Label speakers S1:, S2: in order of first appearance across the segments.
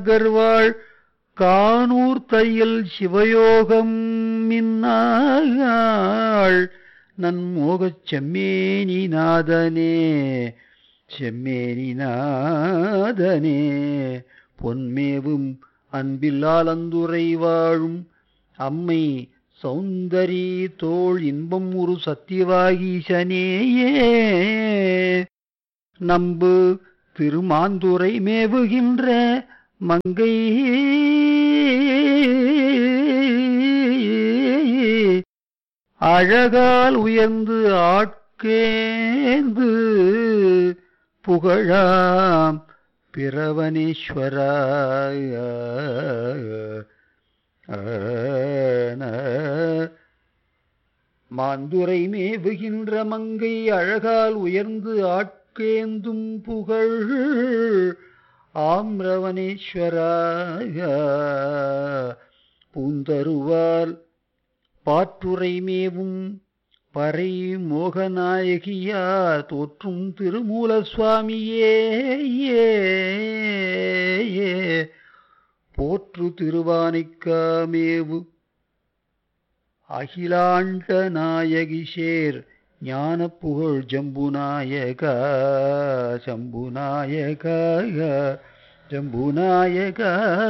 S1: கர்வாள் கானூர் தையல் சிவயோகம் மின்னாள் நன்மோகச் செம்மேனி நாதனே செம்மேனி நாதனே பொன்மேவும் அன்பில் ஆலந்துரை வாழும் அம்மை சௌந்தரி தோள் இன்பம் ஒரு சத்தியவாகீசனேயே நம்பு திருமாந்துரை மேவுகின்ற மங்கை அழகால் உயர்ந்து ஆட்கேந்து புகழாம் பிரவனேஸ்வரா மாந்துரை மேவுகின்ற மங்கை அழகால் உயர்ந்து ஆட்கேந்தும் புகழ் ஆம்ரவனேஸ்வராய பூந்தருவால் பாற்றுரை மேவும் பறை மோகநாயகியா தோற்றும் திருமூல சுவாமியே ஏ போற்று திருவானைக்காமேவு அகிலாண்ட நாயகிஷேர் ஞான புகழ் ஜம்புநாயக ஜம்புநாயக ஜம்புநாயக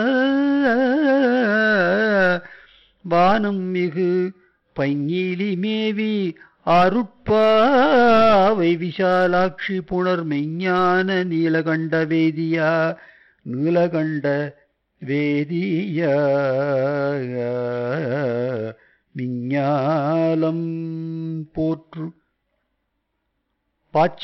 S1: வானம் மிகு பைங்கிலி மேவி அருட்பாவை விசாலாட்சி புணர் மெஞ்ஞான நீலகண்ட வேதியா நீலகண்ட வேதிய விஞ்ஞாலம் போற்று பாச்சி